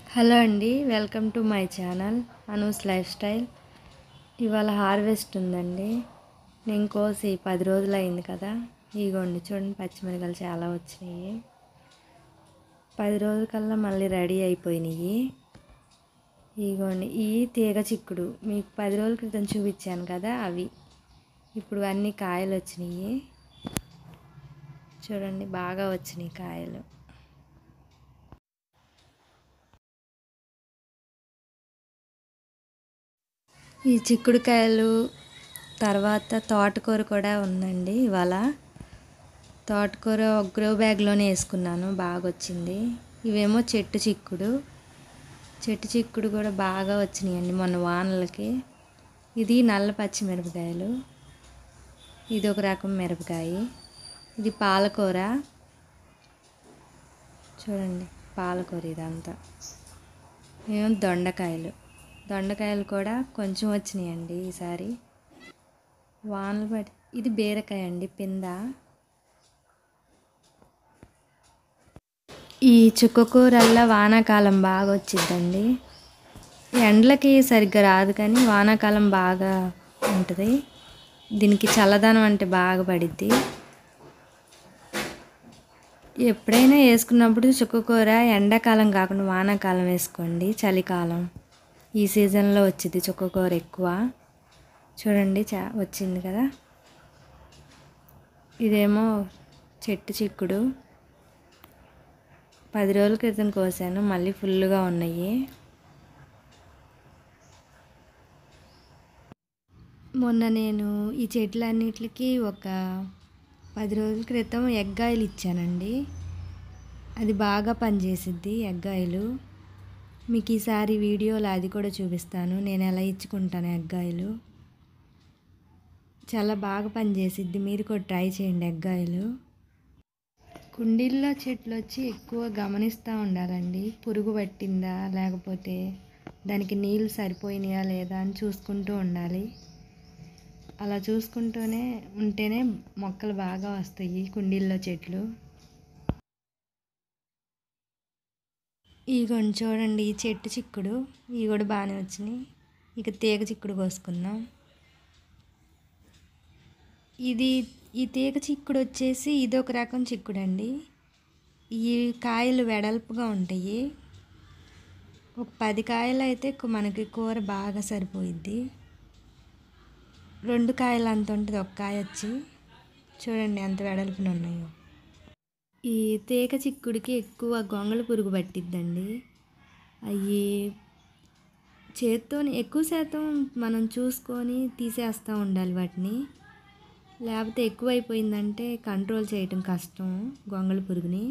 hello అండి welcome to my channel Anu's lifestyle ఇవాళ harvest ఉందండి నేను కోసి పది రోజులు అయింది కదా ఇగోండి చూడండి పచ్చిమిరకాయలు చాలా వచ్చినాయి పది రోజులకల్లా మళ్ళీ రెడీ అయిపోయినాయి ఇగోండి ఈ తీగ చిక్కుడు మీకు పది రోజుల క్రితం చూపించాను కదా అవి ఇప్పుడు అన్ని కాయలు వచ్చినాయి చూడండి బాగా వచ్చినాయి కాయలు ఈ చిక్కుడుకాయలు తర్వాత తోటకూర కూడా ఉందండి ఇవాళ తోటకూర ఒక గ్రో బ్యాగ్లోనే వేసుకున్నాను బాగా వచ్చింది ఇవేమో చెట్టు చిక్కుడు చెట్టు చిక్కుడు కూడా బాగా వచ్చినాయండి మొన్న వానలకి ఇది నల్ల పచ్చిమిరపకాయలు ఇది ఒక రకం మిరపకాయ ఇది పాలకూర చూడండి పాలకూర ఇదంతా ఏమో దొండకాయలు దొండకాయలు కూడా కొంచెం వచ్చినాయండి ఈసారి వానలు పడి ఇది బీరకాయ అండి పింద ఈ చుక్కకూరల్లో వానాకాలం బాగా వచ్చిద్దండి ఎండలకి సరిగ్గా రాదు కానీ వానాకాలం బాగా ఉంటుంది దీనికి చల్లదనం అంటే బాగా పడిద్ది ఎప్పుడైనా వేసుకున్నప్పుడు చుక్కకూర ఎండాకాలం కాకుండా వానాకాలం వేసుకోండి చలికాలం ఈ సీజన్లో వచ్చింది చుక్కకూర ఎక్కువ చూడండి చా వచ్చింది కదా ఇదేమో చెట్టు చిక్కుడు పది రోజుల క్రితం కోసాను మళ్ళీ ఫుల్గా ఉన్నాయి మొన్న నేను ఈ చెట్లన్నిటికి ఒక పది రోజుల క్రితం ఎగ్గాయలు ఇచ్చానండి అది బాగా పనిచేసిద్ది ఎగ్గాయలు మీకు ఈసారి వీడియోలో అది కూడా చూపిస్తాను నేను ఎలా ఇచ్చుకుంటాను ఎగ్గాయలు చాలా బాగా పనిచేసిద్ది మీరు కూడా ట్రై చేయండి ఎగ్గాయలు కుండీల్లో చెట్లు వచ్చి ఎక్కువ గమనిస్తూ ఉండాలండి పురుగు పట్టిందా లేకపోతే దానికి నీళ్ళు సరిపోయినాయా లేదా అని చూసుకుంటూ ఉండాలి అలా చూసుకుంటూనే ఉంటేనే మొక్కలు బాగా వస్తాయి కుండీల్లో చెట్లు ఇగోండి చూడండి ఈ చెట్టు చిక్కుడు ఇవి కూడా బాగానే వచ్చినాయి ఇక తీగ చిక్కుడు కోసుకుందాం ఇది ఈ తీగ చిక్కుడు వచ్చేసి ఇది ఒక రకం చిక్కుడు అండి ఈ కాయలు వెడల్పుగా ఉంటాయి ఒక పది కాయలు అయితే మనకి కూర బాగా సరిపోయిద్ది రెండు కాయలు అంత ఉంటుంది ఒక కాయ వచ్చి చూడండి ఎంత వెడల్పున ఉన్నాయో ఈ తీగ చిక్కుడికి ఎక్కువ గొంగళ పురుగు పట్టిద్దండి అవి చేత్తో ఎక్కువ శాతం మనం చూసుకొని తీసేస్తూ ఉండాలి వాటిని లేకపోతే ఎక్కువైపోయిందంటే కంట్రోల్ చేయటం కష్టం గొంగళ పురుగుని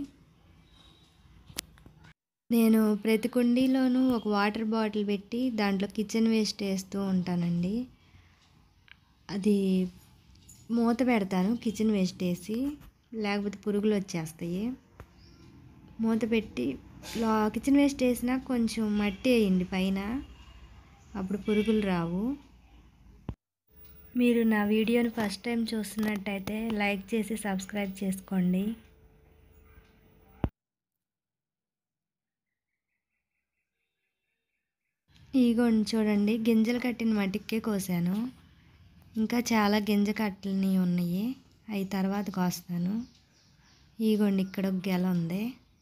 నేను ప్రతి కుండీలోనూ ఒక వాటర్ బాటిల్ పెట్టి దాంట్లో కిచెన్ వేస్ట్ వేస్తూ ఉంటానండి అది మూత పెడతాను కిచెన్ వేస్ట్ వేసి లేకపోతే పురుగులు వచ్చేస్తాయి మూత పెట్టి లో కిచెన్ వేస్ట్ వేసినా కొంచెం మట్టి వేయండి పైన అప్పుడు పురుగులు రావు మీరు నా వీడియోని ఫస్ట్ టైం చూస్తున్నట్టయితే లైక్ చేసి సబ్స్క్రైబ్ చేసుకోండి ఇగోండి చూడండి గింజలు కట్టిన మట్టికే కోసాను ఇంకా చాలా గింజ కట్టలని ఉన్నాయి అవి తర్వాత కోస్తాను ఇగోండి ఇక్కడ ఒక గెల ఉంది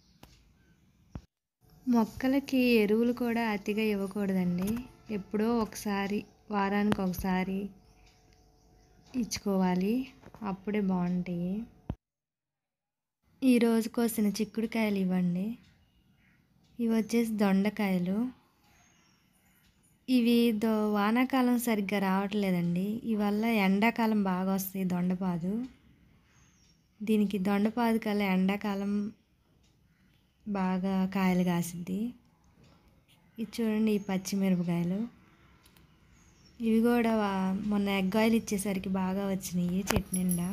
మొక్కలకి ఎరువులు కూడా అతిగా ఇవ్వకూడదండి ఎప్పుడో ఒకసారి వారానికి ఒకసారి ఇచ్చుకోవాలి అప్పుడే బాగుంటాయి ఈరోజు కోసిన చిక్కుడుకాయలు ఇవ్వండి ఇవి వచ్చేసి దొండకాయలు ఇవి దో వానాకాలం సరిగ్గా రావట్లేదండి ఇవల్ల ఎండాకాలం బాగా వస్తాయి దొండపాదు దీనికి దొండపాదు కల్లా ఎండాకాలం బాగా కాయలు కాసిద్ది ఇది చూడండి ఈ పచ్చిమిరపకాయలు ఇవి కూడా మొన్న ఎగ్గాయలు ఇచ్చేసరికి బాగా వచ్చినాయి చెట్టు నిండా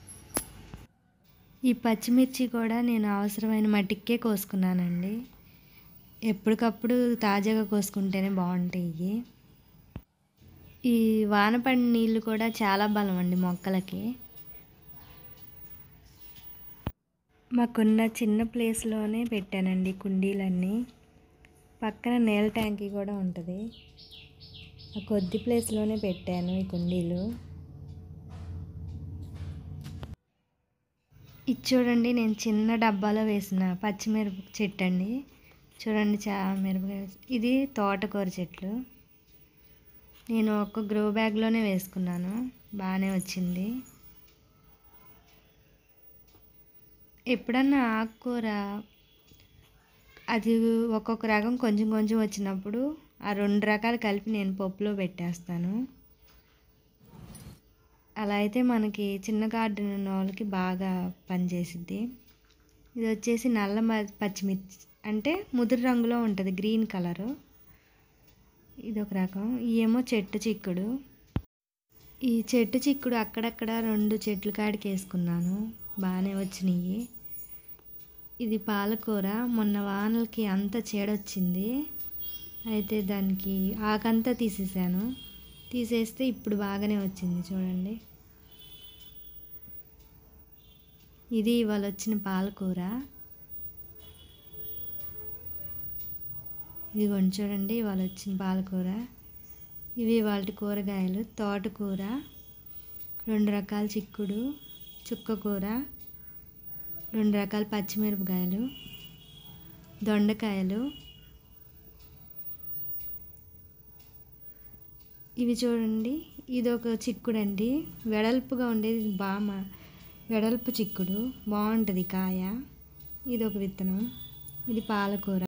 ఈ పచ్చిమిర్చి కూడా నేను అవసరమైన మట్టికే కోసుకున్నానండి ఎప్పటికప్పుడు తాజాగా కోసుకుంటేనే బాగుంటాయి ఈ వానపడి నీళ్ళు కూడా చాలా బలం అండి మొక్కలకి మాకున్న చిన్న ప్లేస్లోనే పెట్టానండి కుండీలన్నీ పక్కన నీళ్ళ ట్యాంకీ కూడా ఉంటుంది ఆ కొద్ది ప్లేస్లోనే పెట్టాను ఈ కుండీలు ఇది చూడండి నేను చిన్న డబ్బాలో వేసిన పచ్చిమిరప చెట్టు అండి చూడండి చాలా మిరపకాయ ఇది తోటకూర చెట్లు నేను ఒక గ్రో బ్యాగ్లోనే వేసుకున్నాను బాగానే వచ్చింది ఎప్పుడన్నా ఆకుకూర అది ఒక్కొక్క రకం కొంచెం కొంచెం వచ్చినప్పుడు ఆ రెండు రకాలు కలిపి నేను పప్పులో పెట్టేస్తాను అలా అయితే మనకి చిన్న గార్డెన్ ఉన్న వాళ్ళకి బాగా పనిచేసిద్ది ఇది వచ్చేసి నల్ల మ- పచ్చిమిర్చి అంటే ముదురు రంగులో ఉంటుంది గ్రీన్ కలరు ఇది ఒక రకం ఏమో చెట్టు చిక్కుడు ఈ చెట్టు చిక్కుడు అక్కడక్కడ రెండు చెట్లు కాడికి వేసుకున్నాను బాగానే వచ్చినాయి ఇది పాలకూర మొన్న వానలకి అంత చీడొచ్చింది అయితే దానికి ఆకంతా తీసేసాను తీసేస్తే ఇప్పుడు బాగానే వచ్చింది చూడండి ఇది ఇవాళ వచ్చిన పాలకూర ఇదిగోండి చూడండి ఇవాళ వచ్చిన పాలకూర ఇవి వాళ్ళ కూరగాయలు తోటకూర రెండు రకాల చిక్కుడు చుక్కకూర రెండు రకాల పచ్చిమిరపకాయలు దొండకాయలు ఇవి చూడండి ఇది ఒక చిక్కుడు అండి వెడల్పుగా ఉండేది బామ వెడల్పు చిక్కుడు బాగుంటుంది కాయ ఇది ఒక విత్తనం ఇది పాలకూర